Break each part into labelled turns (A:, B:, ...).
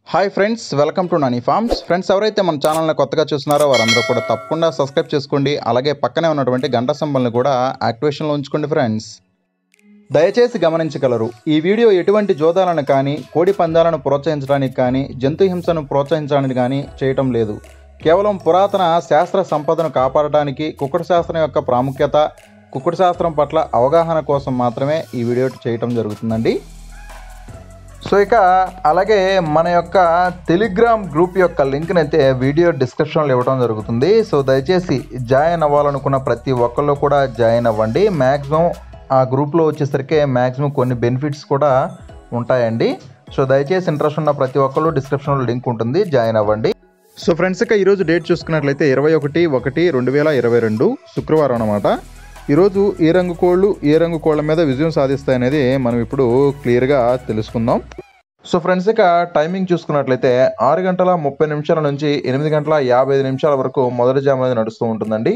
A: hi friends welcome to Nani farms friends ఎవరైతే మన ఛానల్ని కొత్తగా చూస్తున్నారో వారందరూ కూడా తప్పకుండా సబ్స్క్రైబ్ చేసుకోండి అలాగే పక్కనే ఉన్నటువంటి గంట సింబల్ని కూడా యాక్టివేషన్లో ఉంచుకోండి ఫ్రెండ్స్ దయచేసి గమనించగలరు ఈ వీడియో ఎటువంటి జోదాలను కానీ కోడి పందాలను ప్రోత్సహించడానికి కానీ జంతు హింసను ప్రోత్సహించడానికి కానీ చేయటం లేదు కేవలం పురాతన శాస్త్ర సంపదను కాపాడడానికి కుక్కుడు శాస్త్రం యొక్క ప్రాముఖ్యత కుక్కుడు శాస్త్రం పట్ల అవగాహన కోసం మాత్రమే ఈ వీడియో చేయటం జరుగుతుందండి సో ఇక అలాగే మన యొక్క టెలిగ్రామ్ గ్రూప్ యొక్క లింక్ని అయితే వీడియో డిస్క్రిప్షన్లో ఇవ్వడం జరుగుతుంది సో దయచేసి జాయిన్ అవ్వాలనుకున్న ప్రతి ఒక్కళ్ళు కూడా జాయిన్ అవ్వండి మ్యాక్సిమం ఆ గ్రూప్లో వచ్చేసరికి మ్యాక్సిమం కొన్ని బెనిఫిట్స్ కూడా ఉంటాయండి సో దయచేసి ఇంట్రెస్ట్ ఉన్న ప్రతి ఒక్కళ్ళు డిస్క్రిప్షన్లో లింక్ ఉంటుంది జాయిన్ అవ్వండి సో ఫ్రెండ్స్ ఇక ఈరోజు డేట్ చూసుకున్నట్లయితే ఇరవై ఒకటి ఒకటి రెండు వేల ఇరవై రెండు శుక్రవారం అనమాట ఈరోజు ఏ రంగు కోళ్ళు ఏ రంగు కోళ్ళ మీద విజయం సాధిస్తాయనేది మనం ఇప్పుడు క్లియర్గా తెలుసుకుందాం సో ఫ్రెండ్స్ ఇక టైమింగ్ చూసుకున్నట్లయితే ఆరు గంటల ముప్పై నిమిషాల నుంచి ఎనిమిది గంటల యాభై ఐదు నిమిషాల వరకు మొదటి జామ్ అనేది నడుస్తూ ఉంటుందండి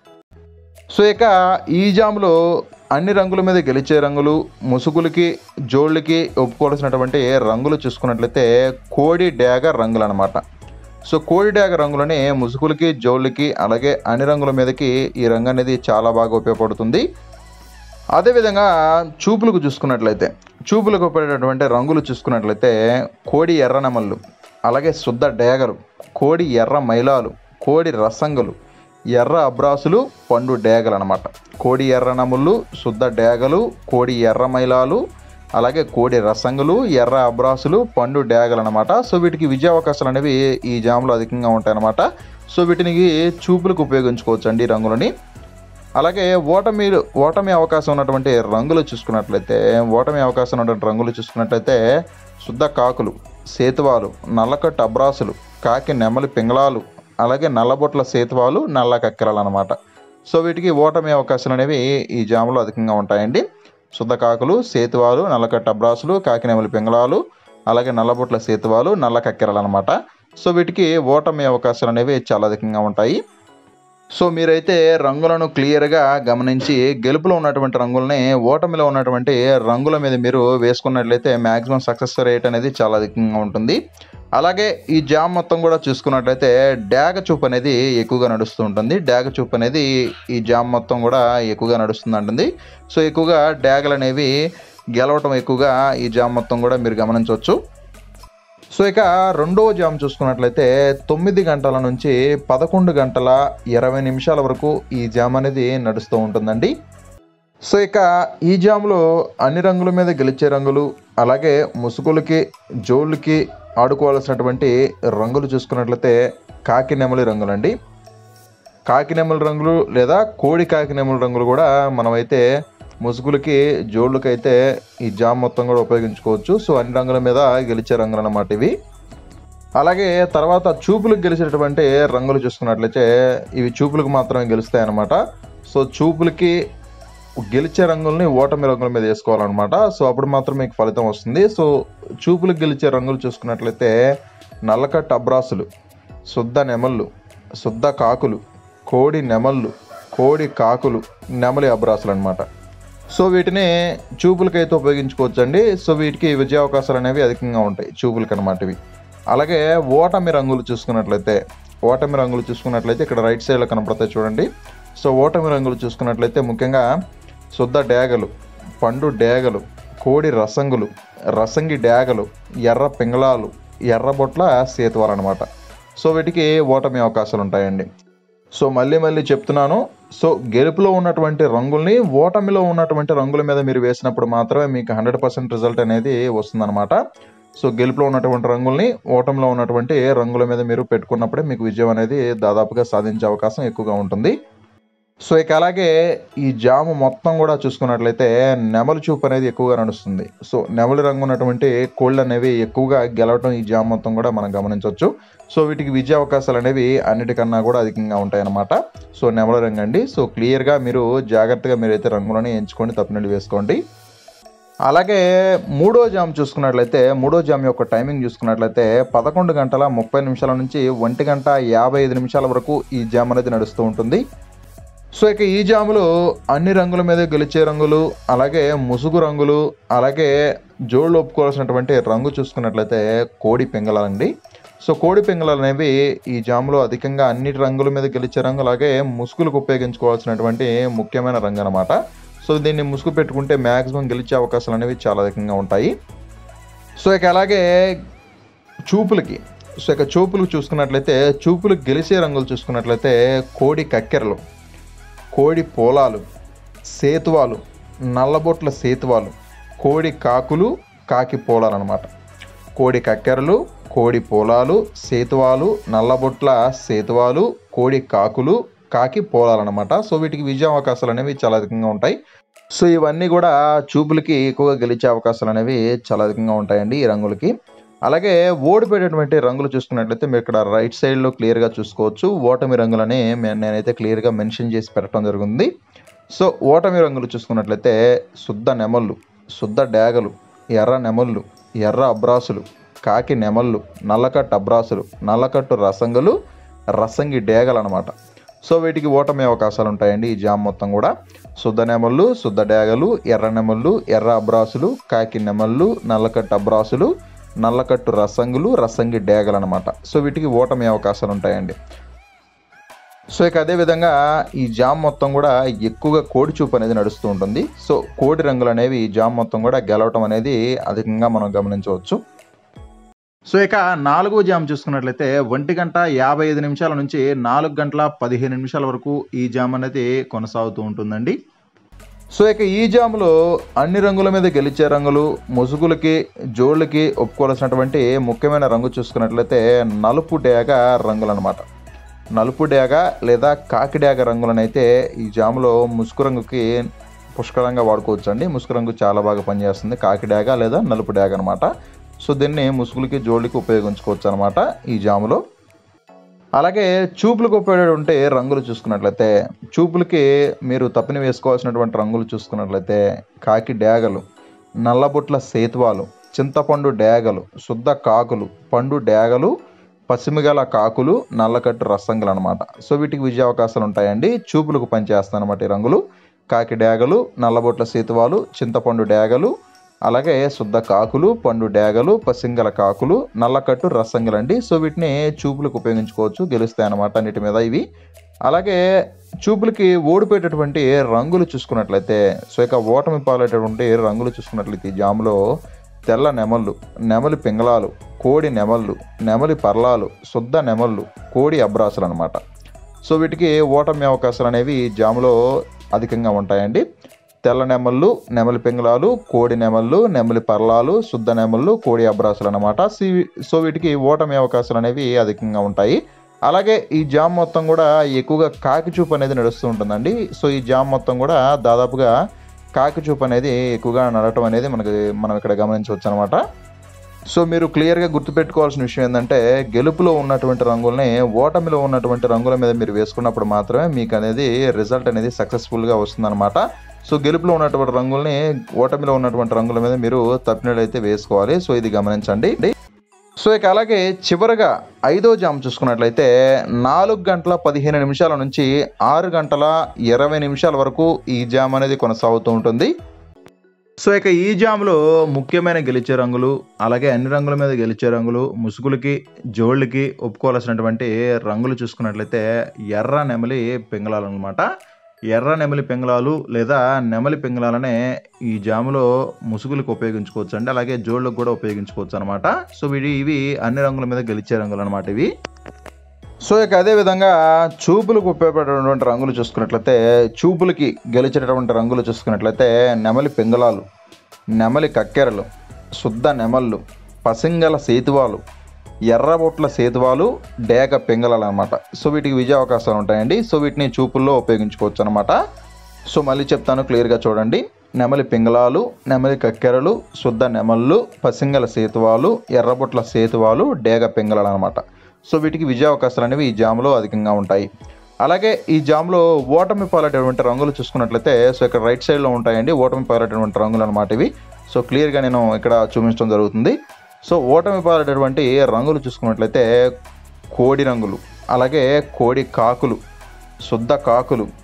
A: సో ఇక ఈ జాములో అన్ని రంగుల మీద గెలిచే రంగులు ముసుగులకి జోళ్ళకి ఒప్పుకోవాల్సినటువంటి రంగులు చూసుకున్నట్లయితే కోడి డ్యాగ రంగులు అనమాట సో కోడి డ్యాగ రంగులని ముసుగులకి జోళ్ళకి అలాగే అన్ని రంగుల మీదకి ఈ రంగు అనేది చాలా బాగా ఉపయోగపడుతుంది అదేవిధంగా చూపులకు చూసుకున్నట్లయితే చూపులకు ఉపయోగపడేటువంటి రంగులు చూసుకున్నట్లయితే కోడి ఎర్ర నెమళ్ళు అలాగే శుద్ధ డేగలు కోడి ఎర్ర మైలాలు కోడి రసంగులు ఎర్ర అబ్రాసులు పండు డేగలు అనమాట కోడి ఎర్ర నముళ్ళు శుద్ధ డేగలు కోడి ఎర్ర మైలాలు అలాగే కోడి రసంగులు ఎర్ర అబ్రాసులు పండు డేగలు అనమాట సో వీటికి విజయ అవకాశాలు అనేవి ఈ జాములో అధికంగా ఉంటాయన్నమాట సో వీటిని చూపులకు ఉపయోగించుకోవచ్చు అండి ఈ రంగులని అలాగే ఓటమి ఓటమి అవకాశం ఉన్నటువంటి రంగులు చూసుకున్నట్లయితే ఓటమి అవకాశం ఉన్నటువంటి రంగులు చూసుకున్నట్లయితే శుద్ధ కాకులు సేతువాలు నల్లకట్టు అబ్రాసులు కాకి నెమలి పింగళాలు అలాగే నల్లబొట్ల సేతువాలు నల్ల కక్కెరలు అనమాట సో వీటికి ఓటమి అవకాశాలు అనేవి ఈ జాములో అధికంగా ఉంటాయండి శుద్ధ కాకులు సేతువాలు నల్లకట్ట అబ్రాసులు కాకి నెమలి పింగళాలు అలాగే నల్లబొట్ల సేతువాలు నల్ల కక్కెరలు అనమాట సో వీటికి ఓటమి అవకాశాలు అనేవి చాలా అధికంగా ఉంటాయి సో మీరైతే రంగులను క్లియర్గా గమనించి గెలుపులో ఉన్నటువంటి రంగుల్ని ఓటమిలో ఉన్నటువంటి రంగుల మీద మీరు వేసుకున్నట్లయితే మ్యాక్సిమం సక్సెస్ రేట్ అనేది చాలా అధికంగా ఉంటుంది అలాగే ఈ జామ్ మొత్తం కూడా చూసుకున్నట్లయితే డ్యాగ చూపు అనేది ఎక్కువగా నడుస్తూ ఉంటుంది డ్యాగ చూపు అనేది ఈ జామ్ మొత్తం కూడా ఎక్కువగా నడుస్తుంది ఉంటుంది సో ఎక్కువగా డ్యాగలు అనేవి గెలవటం ఎక్కువగా ఈ జామ్ మొత్తం కూడా మీరు గమనించవచ్చు సో ఇక రెండవ జామ్ చూసుకున్నట్లయితే తొమ్మిది గంటల నుంచి పదకొండు గంటల ఇరవై నిమిషాల వరకు ఈ జామ్ అనేది నడుస్తూ ఉంటుందండి సో ఇక ఈ జామ్లో అన్ని రంగుల మీద గెలిచే రంగులు అలాగే ముసుగులకి జోళ్ళకి ఆడుకోవాల్సినటువంటి రంగులు చూసుకున్నట్లయితే కాకి నెమలి రంగులండి కాకి నెమలి రంగులు లేదా కోడి కాకి నెమలి రంగులు కూడా మనమైతే ముసుగులకి జోళ్ళకైతే ఈ జామ్ మొత్తం కూడా ఉపయోగించుకోవచ్చు సో అన్ని రంగుల మీద గెలిచే రంగులు అన్నమాట ఇవి అలాగే తర్వాత చూపులకు గెలిచేటటువంటి రంగులు చూసుకున్నట్లయితే ఇవి చూపులకు మాత్రమే గెలుస్తాయి అన్నమాట సో చూపులకి గెలిచే రంగుల్ని ఓటమి రంగుల మీద వేసుకోవాలన్నమాట సో అప్పుడు మాత్రం మీకు ఫలితం వస్తుంది సో చూపులకు గెలిచే రంగులు చూసుకున్నట్లయితే నల్లకట్ట అబ్రాసులు శుద్ధ నెమళ్ళు శుద్ధ కాకులు కోడి నెమళ్ళు కోడి కాకులు నెమలి అబ్రాసులు అనమాట సో వీటిని చూపులకైతే ఉపయోగించుకోవచ్చు అండి సో వీటికి విజయ అవకాశాలు అనేవి అధికంగా ఉంటాయి చూపులకి అనమాట ఇవి అలాగే ఓటమి రంగులు చూసుకున్నట్లయితే ఓటమి రంగులు చూసుకున్నట్లయితే ఇక్కడ రైట్ సైడ్లో కనపడతాయి చూడండి సో ఓటమి రంగులు చూసుకున్నట్లయితే ముఖ్యంగా శుద్ధ డేగలు పండు డేగలు కోడి రసంగులు రసంగి డేగలు ఎర్ర పింగళాలు ఎర్రబొట్ల సేతువాలు అనమాట సో వీటికి ఓటమి అవకాశాలు ఉంటాయండి సో మళ్ళీ మళ్ళీ చెప్తున్నాను సో గెలుపులో ఉన్నటువంటి రంగుల్ని ఓటమిలో ఉన్నటువంటి రంగుల మీద మీరు వేసినప్పుడు మాత్రమే మీకు హండ్రెడ్ పర్సెంట్ రిజల్ట్ అనేది వస్తుందన్నమాట సో గెలుపులో ఉన్నటువంటి రంగుల్ని ఓటంలో ఉన్నటువంటి రంగుల మీద మీరు పెట్టుకున్నప్పుడే మీకు విజయం అనేది దాదాపుగా సాధించే అవకాశం ఎక్కువగా ఉంటుంది సో ఇక అలాగే ఈ జాము మొత్తం కూడా చూసుకున్నట్లయితే నెమలి చూపు అనేది ఎక్కువగా నడుస్తుంది సో నెమలి రంగు ఉన్నటువంటి కోళ్ళు అనేవి ఎక్కువగా గెలవటం ఈ జామ్ మొత్తం కూడా మనం గమనించవచ్చు సో వీటికి విజయ అవకాశాలు అనేవి అన్నిటికన్నా కూడా అధికంగా ఉంటాయన్నమాట సో నెమల రంగు అండి సో క్లియర్గా మీరు జాగ్రత్తగా మీరైతే రంగులని ఎంచుకొని తప్పినట్టు వేసుకోండి అలాగే మూడో జామ్ చూసుకున్నట్లయితే మూడో జామ్ యొక్క టైమింగ్ చూసుకున్నట్లయితే పదకొండు గంటల ముప్పై నిమిషాల నుంచి ఒంటి గంట యాభై ఐదు నిమిషాల వరకు ఈ జామ్ అనేది నడుస్తూ ఉంటుంది సో ఇక ఈ జాములో అన్ని రంగుల మీద గెలిచే రంగులు అలాగే ముసుగు రంగులు అలాగే జోళ్ళు ఒప్పుకోవాల్సినటువంటి రంగు చూసుకున్నట్లయితే కోడి పింగళాలండి సో కోడి పింగళాలు అనేవి ఈ జాములో అధికంగా అన్ని రంగుల మీద గెలిచే రంగు అలాగే ముసుగులకు ఉపయోగించుకోవాల్సినటువంటి ముఖ్యమైన రంగు అనమాట సో దీన్ని ముసుగు పెట్టుకుంటే మ్యాక్సిమం గెలిచే అవకాశాలు అనేవి చాలా అధికంగా ఉంటాయి సో ఇక అలాగే చూపులకి సో ఇక చూపులు చూసుకున్నట్లయితే చూపులకు గెలిచే రంగులు చూసుకున్నట్లయితే కోడి కక్కెరలు కోడి పోలాలు సేతువాలు నల్లబొట్ల సేతువాలు కోడి కాకులు కాకి పోలాలు అనమాట కోడి కక్కెరలు కోడి పోలాలు సేతువాలు నల్లబొట్ల సేతువాలు కోడి కాకులు కాకి పోలాలు అనమాట సో వీటికి విజయ అవకాశాలు అనేవి చాలా అధికంగా ఉంటాయి సో ఇవన్నీ కూడా చూపులకి ఎక్కువగా గెలిచే అవకాశాలు అనేవి చాలా అధికంగా ఉంటాయండి ఈ రంగులకి అలాగే ఓడిపోయేటటువంటి రంగులు చూసుకున్నట్లయితే మీరు ఇక్కడ రైట్ సైడ్లో క్లియర్గా చూసుకోవచ్చు ఓటమి రంగులని మే- నేనైతే క్లియర్గా మెన్షన్ చేసి పెట్టడం జరిగింది సో ఓటమి రంగులు చూసుకున్నట్లయితే శుద్ధ నెమళ్ళు శుద్ధ డేగలు ఎర్ర నెమళ్ళు ఎర్ర అబ్రాసులు కాకి నెమళ్ళు నల్లకట్టు అబ్రాసులు నల్లకట్టు రసంగులు రసంగి డేగలు అనమాట సో వీటికి ఓటమి అవకాశాలు ఉంటాయండి ఈ జామ్ మొత్తం కూడా శుద్ధ నెమళ్ళు శుద్ధ డేగలు ఎర్ర నెమళ్ళు ఎర్ర అబ్రాసులు కాకి నెమళ్ళు నల్లకట్టు అబ్రాసులు నల్లకట్టు రసంగులు రసంగి డేగలు అనమాట సో వీటికి ఓటమి అవకాశాలు ఉంటాయండి సో ఇక అదే విధంగా ఈ జామ్ మొత్తం కూడా ఎక్కువగా కోడి చూపు అనేది నడుస్తూ ఉంటుంది సో కోడి రంగులు అనేవి ఈ జామ్ మొత్తం కూడా గెలవటం అనేది అధికంగా మనం గమనించవచ్చు సో ఇక నాలుగో జామ్ చూసుకున్నట్లయితే ఒంటి గంట యాభై ఐదు నిమిషాల నుంచి నాలుగు గంటల పదిహేను నిమిషాల వరకు ఈ జామ్ అనేది కొనసాగుతూ ఉంటుందండి సో ఇక ఈ జాములో అన్ని రంగుల మీద గెలిచే రంగులు ముసుగులకి జోళ్ళకి ఒప్పుకోవాల్సినటువంటి ముఖ్యమైన రంగు చూసుకున్నట్లయితే నలుపు డేగ రంగులు అనమాట నలుపు డేగ లేదా కాకి డేగ రంగులనైతే ఈ జాములో ముసుగు రంగుకి పుష్కలంగా వాడుకోవచ్చు అండి ముసుగు రంగు చాలా బాగా పనిచేస్తుంది కాకి డేగ లేదా నలుపు డేగ అనమాట సో దీన్ని ముసుగులకి జోళ్ళకి ఉపయోగించుకోవచ్చు అనమాట ఈ జాములో అలాగే చూపులకు ఉపయోగపడే రంగులు చూసుకున్నట్లయితే చూపులకి మీరు తప్పిన వేసుకోవాల్సినటువంటి రంగులు చూసుకున్నట్లయితే కాకి డేగలు నల్లబొట్ల సేతువాలు చింతపండు డేగలు శుద్ధ కాకులు పండు డేగలు పసిమిగల కాకులు నల్లకట్టు రసంగులు అనమాట సో వీటికి విజయ అవకాశాలు ఉంటాయండి చూపులకు పనిచేస్తాయి అనమాట ఈ రంగులు కాకి డేగలు నల్లబొట్ల సేతువాలు చింతపండు డేగలు అలాగే శుద్ధ కాకులు పండు డేగలు పసింగల కాకులు నల్లకట్టు రసంగులు అండి సో వీటిని చూపులకు ఉపయోగించుకోవచ్చు గెలుస్తాయి అన్నమాట అన్నిటి మీద ఇవి అలాగే చూపులకి ఓడిపోయేటటువంటి రంగులు చూసుకున్నట్లయితే సో ఇక ఓటమి పాలేటటువంటి రంగులు చూసుకున్నట్లయితే ఈ జాములో తెల్ల నెమళ్ళు నెమలి పింగళాలు కోడి నెమళ్ళు నెమలి పర్లాలు శుద్ధ నెమళ్ళు కోడి అబ్రాసులు అనమాట సో వీటికి ఓటమి అవకాశాలు అనేవి ఈ జాములో అధికంగా ఉంటాయండి తెల్ల నెమళ్ళు నెమలి పింగళాలు కోడి నెమళ్ళు నెమలి పర్లాలు శుద్ధ నెమళ్ళు కోడి అబ్రాసులు అనమాట సో వీటికి ఓటమి అవకాశాలు అనేవి అధికంగా ఉంటాయి అలాగే ఈ జామ్ మొత్తం కూడా ఎక్కువగా కాకి చూపు అనేది నడుస్తూ ఉంటుందండి సో ఈ జామ్ మొత్తం కూడా దాదాపుగా కాకి చూపు అనేది ఎక్కువగా నడటం అనేది మనకి మనం ఇక్కడ గమనించవచ్చు అనమాట సో మీరు క్లియర్గా గుర్తుపెట్టుకోవాల్సిన విషయం ఏంటంటే గెలుపులో ఉన్నటువంటి రంగుల్ని ఓటమిలో ఉన్నటువంటి రంగుల మీద మీరు వేసుకున్నప్పుడు మాత్రమే మీకు అనేది రిజల్ట్ అనేది సక్సెస్ఫుల్గా వస్తుందన్నమాట సో గెలుపులో ఉన్నటువంటి రంగుల్ని ఓటమిలో ఉన్నటువంటి రంగుల మీద మీరు తప్పినట్లయితే వేసుకోవాలి సో ఇది గమనించండి సో ఇక అలాగే చివరగా ఐదో జామ్ చూసుకున్నట్లయితే నాలుగు గంటల పదిహేను నిమిషాల నుంచి ఆరు గంటల ఇరవై నిమిషాల వరకు ఈ జామ్ అనేది కొనసాగుతూ ఉంటుంది సో ఇక ఈ జామ్లో ముఖ్యమైన గెలిచే రంగులు అలాగే అన్ని రంగుల మీద గెలిచే రంగులు ముసుగులకి జోళ్ళకి ఒప్పుకోవాల్సినటువంటి రంగులు చూసుకున్నట్లయితే ఎర్ర నెమలి పింగళాలు అనమాట ఎర్ర నెమలి పింగళాలు లేదా నెమలి పింగళాలనే ఈ జాములో ముసుగులకు ఉపయోగించుకోవచ్చు అండి అలాగే జోళ్ళకు కూడా ఉపయోగించుకోవచ్చు అనమాట సో ఇవి ఇవి అన్ని రంగుల మీద గెలిచే రంగులు అనమాట ఇవి సో ఇక అదే విధంగా చూపులకు ఉపయోగపడేటువంటి రంగులు చూసుకున్నట్లయితే చూపులకి గెలిచేటటువంటి రంగులు చూసుకున్నట్లయితే నెమలి పింగళాలు నెమలి కక్కెరలు శుద్ధ నెమళ్ళు పసింగల సేతువాలు ఎర్రబొట్ల సేతువాలు డేగ పింగళాలు అనమాట సో వీటికి విజయ అవకాశాలు ఉంటాయండి సో వీటిని చూపుల్లో ఉపయోగించుకోవచ్చు అనమాట సో మళ్ళీ చెప్తాను క్లియర్గా చూడండి నెమలి పింగళాలు నెమలి కక్కెరలు శుద్ధ నెమళ్ళు పసింగల సేతువాలు ఎర్రబొట్ల సేతువాలు డేగ పింగళాలు అనమాట సో వీటికి విజయ అవకాశాలు అనేవి ఈ జామ్లో అధికంగా ఉంటాయి అలాగే ఈ జామ్లో ఓటమి పాలటటువంటి రంగులు చూసుకున్నట్లయితే సో ఇక్కడ రైట్ సైడ్లో ఉంటాయండి ఓటమి పాలటటువంటి రంగులు అనమాట ఇవి సో క్లియర్గా నేను ఇక్కడ చూపించడం జరుగుతుంది సో ఓటమి పాలటటువంటి రంగులు చూసుకున్నట్లయితే కోడి రంగులు అలాగే కోడి కాకులు శుద్ధ కాకులు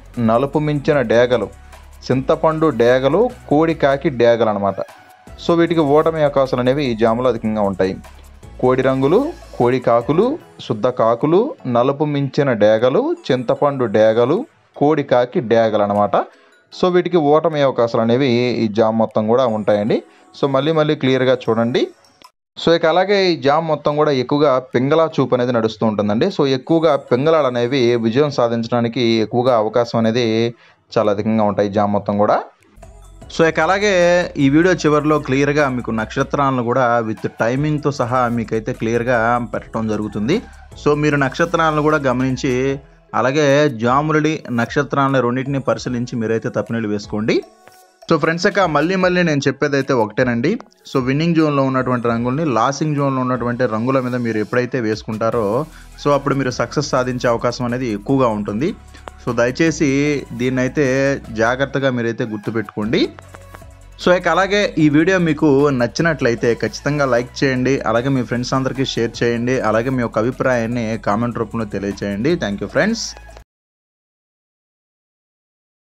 A: నలుపు మించిన డేగలు చింతపండు డేగలు కోడి కాకి డేగలు అనమాట సో వీటికి ఓటమి అవకాశాలు అనేవి ఈ జాములో అధికంగా ఉంటాయి కోడి రంగులు కోడి కాకులు శుద్ధ కాకులు నలుపు మించిన డేగలు చింతపండు డేగలు కోడి కాకి డేగలు అనమాట సో వీటికి ఓటమి అవకాశాలు అనేవి ఈ జామ్ మొత్తం కూడా ఉంటాయండి సో మళ్ళీ మళ్ళీ క్లియర్గా చూడండి సో ఇక అలాగే ఈ జామ్ మొత్తం కూడా ఎక్కువగా పింగళా చూపు అనేది నడుస్తూ ఉంటుందండి సో ఎక్కువగా పింగళాలు అనేవి విజయం సాధించడానికి ఎక్కువగా అవకాశం అనేది చాలా అధికంగా ఉంటాయి ఈ జామ్ మొత్తం కూడా సో ఇక అలాగే ఈ వీడియో చివరిలో క్లియర్గా మీకు నక్షత్రాలను కూడా విత్ టైమింగ్తో సహా మీకైతే క్లియర్గా పెట్టడం జరుగుతుంది సో మీరు నక్షత్రాలను కూడా గమనించి అలాగే జామురుడి నక్షత్రాలను రెండింటిని పరిశీలించి మీరైతే తప్పినీళ్ళు వేసుకోండి సో ఫ్రెండ్స్ ఇక మళ్ళీ మళ్ళీ నేను చెప్పేది అయితే ఒకటేనండి సో విన్నింగ్ జోన్లో ఉన్నటువంటి రంగుల్ని లాసింగ్ జోన్లో ఉన్నటువంటి రంగుల మీద మీరు ఎప్పుడైతే వేసుకుంటారో సో అప్పుడు మీరు సక్సెస్ సాధించే అవకాశం అనేది ఎక్కువగా ఉంటుంది సో దయచేసి దీన్ని అయితే జాగ్రత్తగా మీరైతే గుర్తుపెట్టుకోండి సో ఇక అలాగే ఈ వీడియో మీకు నచ్చినట్లయితే ఖచ్చితంగా లైక్ చేయండి అలాగే మీ ఫ్రెండ్స్ అందరికీ షేర్ చేయండి అలాగే మీ యొక్క అభిప్రాయాన్ని కామెంట్ రూపంలో తెలియచేయండి థ్యాంక్ యూ ఫ్రెండ్స్